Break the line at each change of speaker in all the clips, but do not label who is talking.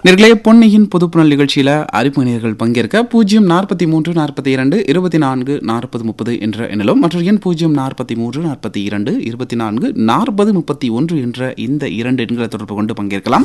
நேர்களே பொன்னியின் பொதுப்புணல் நிகழ்ச்சியில் அறிமுகர்கள் பங்கேற்க பூஜ்ஜியம் நாற்பத்தி மூன்று நாற்பத்தி இரண்டு இருபத்தி நான்கு நாற்பது முப்பது என்ற எண்ணிலும் மற்றொரு எண் பூஜ்ஜியம் நாற்பத்தி மூன்று நாற்பத்தி இரண்டு இருபத்தி நான்கு நாற்பது முப்பத்தி ஒன்று என்ற இந்த இரண்டு எண்களை தொடர்பு கொண்டு பங்கேற்கலாம்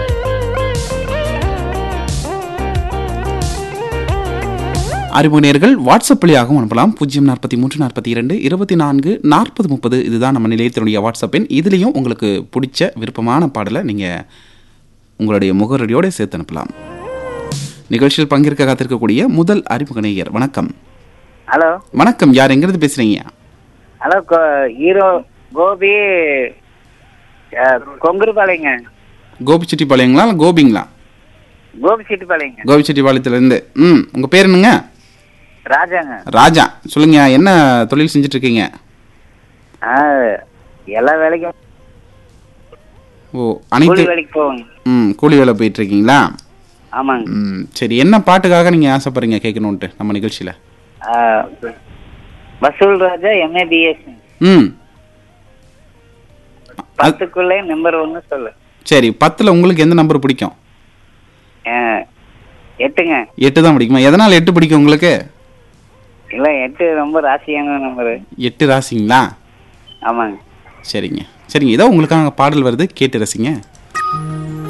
அறிமுக நேர்கள் வாட்ஸ்அப் வழியாகவும் அனுப்பலாம் பூஜ்ஜியம் நாற்பத்தி மூன்று நாற்பத்தி இரண்டு இருபத்தி நான்கு நாற்பது முப்பது இதுதான் நம்ம நிலையத்தினுடைய வாட்ஸ்அப் எண் இதுலேயும் உங்களுக்கு பிடிச்ச விருப்பமான பாடலை நீங்கள் உங்களுடைய முகரடியோடு சேர்த்து அனுப்பலாம் நிகழ்ச்சியில் பங்கேற்க காத்திருக்கக்கூடிய முதல் அறிமுக நேயர் வணக்கம்
ஹலோ
வணக்கம் யார் எங்கிருந்து பேசுறீங்க
ஹலோ ஹீரோ கோபி கொங்குருபாளையங்க
கோபிச்செட்டிப்பாளையங்களா இல்லை கோபிங்களா
கோபி செட்டிப்பாளையங்க
கோபிச்செட்டிப்பாளையத்துலேருந்து ம் உங்கள் பேர் என்னங்க
ராஜாங்க
ராஜா சொல்லுங்க என்ன தொழில் செஞ்சுட்டு இருக்கீங்க
ஆ எல்லா வேலைக்கும்
ஓ
கூலி
அனைத்து
வேலைக்கு போவாங்க
ம் கூலி வேலை போயிட்டு இருக்கீங்களா
ஆமாங்க
ம் சரி என்ன பாட்டுக்காக நீங்கள் ஆசைப்படுறீங்க கேட்கணுன்ட்டு நம்ம நிகழ்ச்சியில்
ஆ, வசூல் ராஜா எம்ஏபிஎஸ்
ம்
பத்துக்குள்ளே நம்பர் ஒன்னு சொல்லு
சரி பத்தில் உங்களுக்கு எந்த நம்பர் பிடிக்கும்
ஆ, எட்டுங்க
எட்டு தான் பிடிக்குமா எதனால் எட்டு பிடிக்கும் உங்களுக்கு
இல்ல எட்டு ரொம்ப ராசியான நம்பரு
எட்டு ராசிங்களா
ஆமாங்க
சரிங்க சரிங்க இதோ உங்களுக்காக பாடல் வருது கேட்டு ரசிங்க